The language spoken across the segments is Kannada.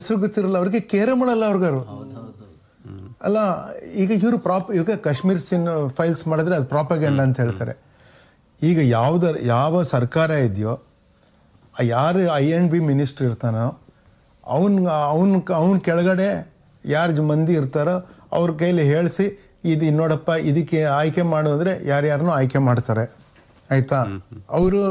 ಹೆಸರು ಗೊತ್ತಿರಲ್ಲ ಅವ್ರಿಗೆ ಕೇರೆ ಮಾಡಲ್ಲ ಅವ್ರಿಗಾರು ಅಲ್ಲ ಈಗ ಇವರು ಪ್ರಾಪ್ ಈಗ ಕಾಶ್ಮೀರ್ ಸಿನ್ ಫೈಲ್ಸ್ ಮಾಡಿದ್ರೆ ಅದು ಪ್ರಾಪಗೆಂಡ ಅಂತ ಹೇಳ್ತಾರೆ ಈಗ ಯಾವ್ದ ಯಾವ ಸರ್ಕಾರ ಇದೆಯೋ ಆ ಯಾರು ಐ ಎನ್ ಬಿ ಮಿನಿಸ್ಟ್ರ್ ಇರ್ತಾನೋ ಅವನ್ ಅವನ್ ಅವನ ಕೆಳಗಡೆ ಯಾರು ಮಂದಿ ಇರ್ತಾರೋ ಅವ್ರ ಕೈಲಿ ಹೇಳಿಸಿ ಇದು ನೋಡಪ್ಪ ಇದಕ್ಕೆ ಆಯ್ಕೆ ಮಾಡು ಅಂದರೆ ಯಾರ್ಯಾರನ್ನೂ ಆಯ್ಕೆ ಮಾಡ್ತಾರೆ ಆಯಿತಾ ಅವರು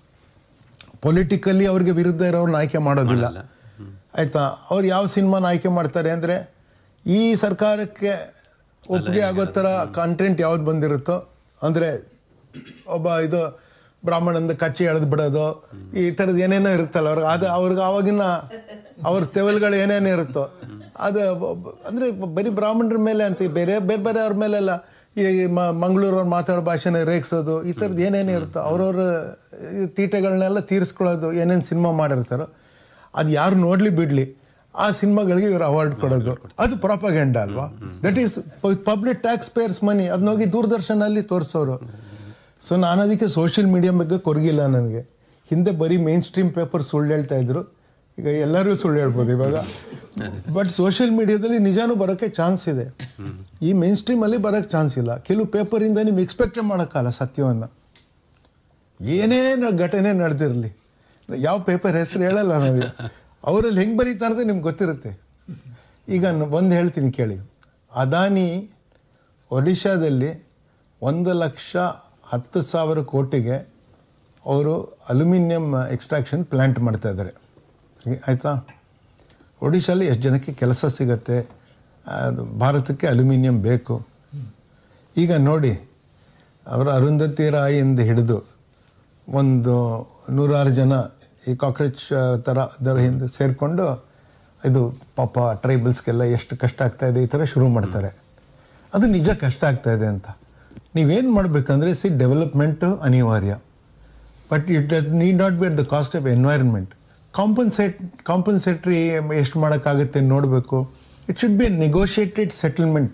ಪೊಲಿಟಿಕಲಿ ಅವ್ರಿಗೆ ವಿರುದ್ಧ ಇರೋರನ್ನ ಆಯ್ಕೆ ಮಾಡೋದಿಲ್ಲ ಆಯಿತಾ ಅವ್ರು ಯಾವ ಸಿನಿಮಾನ ಆಯ್ಕೆ ಮಾಡ್ತಾರೆ ಅಂದರೆ ಈ ಸರ್ಕಾರಕ್ಕೆ ಒಪ್ಪಿಗೆ ಆಗೋ ಥರ ಕಾಂಟೆಂಟ್ ಯಾವ್ದು ಬಂದಿರುತ್ತೋ ಅಂದರೆ ಒಬ್ಬ ಇದು ಬ್ರಾಹ್ಮಣಂದ ಕಚ್ಚಿ ಎಳೆದು ಬಿಡೋದು ಈ ಥರದ್ದು ಏನೇನೋ ಇರುತ್ತಲ್ಲ ಅವ್ರಿಗೆ ಅದು ಅವ್ರಿಗೆ ಆವಾಗಿನ ಅವ್ರ ತೆವಲ್ಗಳು ಏನೇನು ಇರುತ್ತೋ ಅದು ಒಬ್ಬ- ಅಂದರೆ ಬರೀ ಬ್ರಾಹ್ಮಣರ ಮೇಲೆ ಅಂತ ಬೇರೆ ಬೇರೆ ಬೇರೆ ಅವ್ರ ಮೇಲೆಲ್ಲ ಈ ಮ ಮಂಗಳೂರವ್ರು ಮಾತಾಡೋ ಭಾಷೆನ ರೇಗಿಸೋದು ಈ ಥರದ್ದು ಏನೇನು ಇರುತ್ತೋ ಅವ್ರವ್ರ ಈ ತೀಟೆಗಳನ್ನೆಲ್ಲ ತೀರಿಸ್ಕೊಳ್ಳೋದು ಏನೇನು ಸಿನಿಮಾ ಮಾಡಿರ್ತಾರೋ ಅದು ಯಾರು ನೋಡಲಿ ಬಿಡಲಿ ಆ ಸಿನಿಮಾಗಳಿಗೆ ಇವರು ಅವಾರ್ಡ್ ಕೊಡೋದು ಅದು ಪ್ರಾಪಗೆಂಡ ಅಲ್ವಾ that is public taxpayers money ಅದನ್ನ ಹೋಗಿ ದೂರದರ್ಶನಲ್ಲಿ ತೋರಿಸೋರು ಸೊ ನಾನು ಅದಕ್ಕೆ ಸೋಷಿಯಲ್ ಮೀಡಿಯಾ ಬಗ್ಗೆ ಕೊರಗಿಲ್ಲ ನನಗೆ ಹಿಂದೆ ಬರೀ ಮೇನ್ ಸ್ಟ್ರೀಮ್ ಪೇಪರ್ ಸುಳ್ಳು ಹೇಳ್ತಾ ಇದ್ರು ಈಗ ಎಲ್ಲರೂ ಸುಳ್ಳು ಹೇಳ್ಬೋದು ಇವಾಗ ಬಟ್ ಸೋಷಿಯಲ್ ಮೀಡಿಯಾದಲ್ಲಿ ನಿಜಾನೂ ಬರೋಕ್ಕೆ ಚಾನ್ಸ್ ಇದೆ ಈ ಮೇನ್ ಸ್ಟ್ರೀಮಲ್ಲಿ ಬರೋಕ್ಕೆ ಚಾನ್ಸ್ ಇಲ್ಲ ಕೆಲವು ಪೇಪರಿಂದ ನೀವು ಎಕ್ಸ್ಪೆಕ್ಟೇ ಮಾಡೋಕ್ಕಲ್ಲ ಸತ್ಯವನ್ನು ಏನೇ ನ- ಘಟನೆ ನಡೆದಿರಲಿ ಯಾವ ಪೇಪರ್ ಹೆಸರು ಹೇಳಲ್ಲ ನಾವು ಅವರಲ್ಲಿ ಹೆಂಗೆ ಬರೀತಾರೆ ಅಂತ ನಿಮ್ಗೆ ಗೊತ್ತಿರುತ್ತೆ ಈಗ ಒಂದು ಹೇಳ್ತೀನಿ ಕೇಳಿ ಅದಾನಿ ಒಡಿಶಾದಲ್ಲಿ ಒಂದು ಲಕ್ಷ ಹತ್ತು ಸಾವಿರ ಕೋಟಿಗೆ ಅವರು ಅಲ್ಯೂಮಿನಿಯಂ ಎಕ್ಸ್ಟ್ರಾಕ್ಷನ್ ಪ್ಲ್ಯಾಂಟ್ ಮಾಡ್ತಾ ಇದ್ದಾರೆ ಆಯಿತಾ ಒಡಿಶಾಲಿ ಎಷ್ಟು ಜನಕ್ಕೆ ಕೆಲಸ ಸಿಗತ್ತೆ ಅದು ಭಾರತಕ್ಕೆ ಅಲ್ಯೂಮಿನಿಯಂ ಬೇಕು ಈಗ ನೋಡಿ ಅವರ ಅರುಂಧತಿ ರಾಯಿಂದ ಹಿಡಿದು ಒಂದು ನೂರಾರು ಜನ ಈ ಕಾಕ್ರೋಚ್ ಥರ ಅದರ ಹಿಂದೆ ಸೇರಿಕೊಂಡು ಇದು ಪಾಪ ಟ್ರೈಬಲ್ಸ್ಗೆಲ್ಲ ಎಷ್ಟು ಕಷ್ಟ ಆಗ್ತಾ ಇದೆ ಈ ಥರ ಶುರು ಮಾಡ್ತಾರೆ ಅದು ನಿಜ ಕಷ್ಟ ಆಗ್ತಾ ಇದೆ ಅಂತ ನೀವೇನು ಮಾಡಬೇಕಂದ್ರೆ ಸಿ ಡೆವಲಪ್ಮೆಂಟು ಅನಿವಾರ್ಯ but it does need not be at the cost of environment compensate compensatory ಎಷ್ಟು ಮಾಡೋಕ್ಕಾಗುತ್ತೆ ನೋಡಬೇಕು it should be a negotiated settlement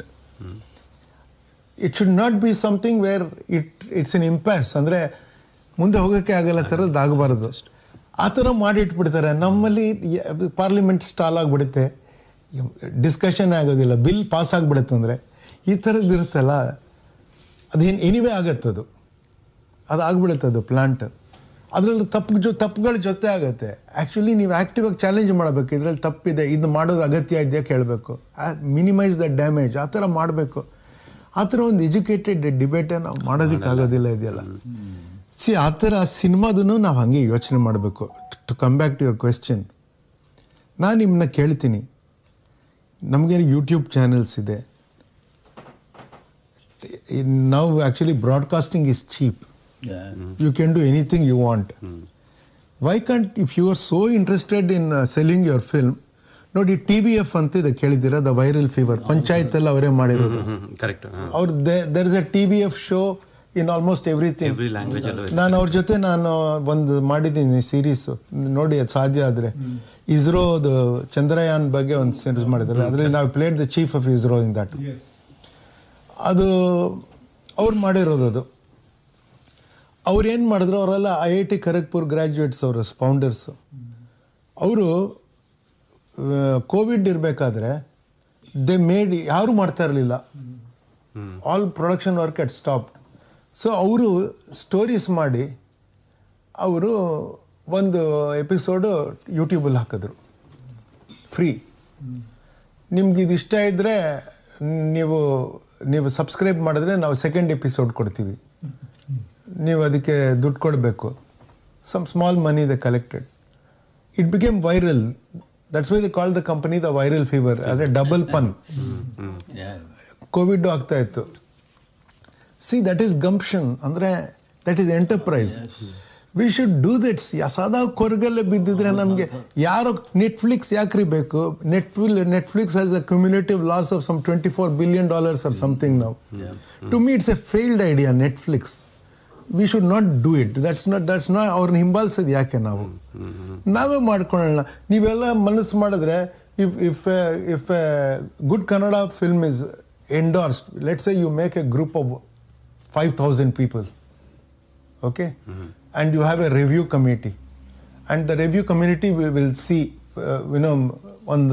it should not be something where it it's an impasse ಅಂದರೆ ಮುಂದೆ ಹೋಗೋಕ್ಕೆ ಆಗಲ್ಲ ಥರದ್ದು ಆಗಬಾರ್ದು ಆ ಥರ ಮಾಡಿಟ್ಬಿಡ್ತಾರೆ ನಮ್ಮಲ್ಲಿ ಪಾರ್ಲಿಮೆಂಟ್ ಸ್ಟಾಲ್ ಆಗಿಬಿಡುತ್ತೆ ಡಿಸ್ಕಷನ್ ಆಗೋದಿಲ್ಲ ಬಿಲ್ ಪಾಸ್ ಆಗಿಬಿಡುತ್ತೆ ಅಂದರೆ ಈ ಥರದ್ದು ಇರುತ್ತಲ್ಲ ಅದೇನು ಎನಿವೇ ಆಗತ್ತದು ಅದು ಆಗ್ಬಿಡುತ್ತೆ ಅದು ಪ್ಲಾಂಟ್ ಅದರಲ್ಲಿ ತಪ್ಪು ಜೊ ತಪ್ಪುಗಳ ಜೊತೆ ಆಗುತ್ತೆ ಆ್ಯಕ್ಚುಲಿ ನೀವು ಆ್ಯಕ್ಟಿವಾಗಿ ಚಾಲೆಂಜ್ ಮಾಡಬೇಕು ಇದರಲ್ಲಿ ತಪ್ಪಿದೆ ಇದು ಮಾಡೋದು ಅಗತ್ಯ ಇದೆಯಾ ಕೇಳಬೇಕು ಮಿನಿಮೈಸ್ ದ ಡ್ಯಾಮೇಜ್ ಆ ಥರ ಮಾಡಬೇಕು ಆ ಥರ ಒಂದು ಎಜುಕೇಟೆಡ್ ಡಿಬೇಟೇ ನಾವು ಮಾಡೋದಕ್ಕೆ ಆಗೋದಿಲ್ಲ ಇದೆಯಲ್ಲ ಸಿ ಆ ಥರ ಸಿನಿಮಾದನ್ನು ನಾವು ಹಾಗೆ ಯೋಚನೆ ಮಾಡಬೇಕು to come back to your question ನಾನು ನಿಮ್ಮನ್ನ ಕೇಳ್ತೀನಿ ನಮಗೇನು ಯೂಟ್ಯೂಬ್ ಚಾನೆಲ್ಸ್ ಇದೆ ನಾವು actually broadcasting is cheap Yeah. you can do anything you want. Why can't, if you are so interested in uh, selling your film, ನೋಡಿ ಟಿ ವಿ ಎಫ್ ಅಂತ ಇದೆ ಕೇಳಿದ್ದೀರಾ ದ ವೈರಲ್ ಫೀವರ್ ಪಂಚಾಯತ್ ಎಲ್ಲ ಅವರೇ ಮಾಡಿರೋದು ಕರೆಕ್ಟ್ ಅವ್ರ there is a T V F show in almost everything every language ಅಲ್ಲೂ ನಾನು ಅವ್ರ ಜೊತೆ ನಾನು ಒಂದು ಮಾಡಿದ್ದೀನಿ ಸೀರೀಸ್ ನೋಡಿ ಅದು ಸಾಧ್ಯ ಆದರೆ ಇಸ್ರೋದು ಚಂದ್ರಯಾನ್ ಬಗ್ಗೆ ಒಂದು ಸೀರೀಸ್ ಮಾಡಿದ್ದಾರೆ ಅದರಲ್ಲಿ ನಾವು played the chief of ISRO in that ಅದು ಅವ್ರು ಮಾಡಿರೋದು ಅದು ಅವ್ರು ಏನು ಮಾಡಿದ್ರು ಅವರೆಲ್ಲ I I T Kharagpur graduates ಅವರು ಫೌಂಡರ್ಸು ಅವರು ಕೋವಿಡ್ ಇರಬೇಕಾದ್ರೆ ದೇ ಮೇಡ್ ಯಾರು ಮಾಡ್ತಾ ಇರಲಿಲ್ಲ all production work at stop so ಅವರು ಸ್ಟೋರೀಸ್ ಮಾಡಿ ಅವರು ಒಂದು ಎಪಿಸೋಡು ಯೂಟ್ಯೂಬಲ್ಲಿ ಹಾಕಿದ್ರು ಫ್ರೀ ನಿಮ್ಗೆ ಇದು ಇಷ್ಟ ಇದ್ದರೆ ನೀವು ನೀವು ಸಬ್ಸ್ಕ್ರೈಬ್ ಮಾಡಿದ್ರೆ ನಾವು ಸೆಕೆಂಡ್ ಎಪಿಸೋಡ್ ಕೊಡ್ತೀವಿ ನೀವು ಅದಕ್ಕೆ ದುಡ್ಡು ಕೊಡಬೇಕು some small money the collected it became viral that's why the call the company the viral fever ಅಂದರೆ ಡಬಲ್ ಪನ್ Yeah. ಕೋವಿಡ್ ಆಗ್ತಾ ಇತ್ತು ಸಿ ದಟ್ ಈಸ್ ಗಂಪ್ಷನ್ ಅಂದರೆ that is enterprise we should do that's ಸದಾ ಕೊರಗಲ್ಲೇ ಬಿದ್ದಿದ್ರೆ ನಮಗೆ ಯಾರು ನೆಟ್ಫ್ಲಿಕ್ಸ್ ಯಾಕ್ರಿ ಬೇಕು Netflix Netflix has a cumulative loss of some twenty four billion dollars or something ನಾವು to me it's a failed idea Netflix V should not do it that's not that's not ಅವ್ರನ್ನ ಹಿಂಬಾಲಿಸೋದು ಯಾಕೆ ನಾವು ನಾವೇ ಮಾಡ್ಕೊಳ್ಳೋಣ ನೀವೆಲ್ಲ ಮನಸ್ಸು ಮಾಡಿದ್ರೆ if if if a good Kannada film is endorsed let's a you make a group of five thousand people okay and you have a review committee and the review committee will, will see uh, you know ಒಂದು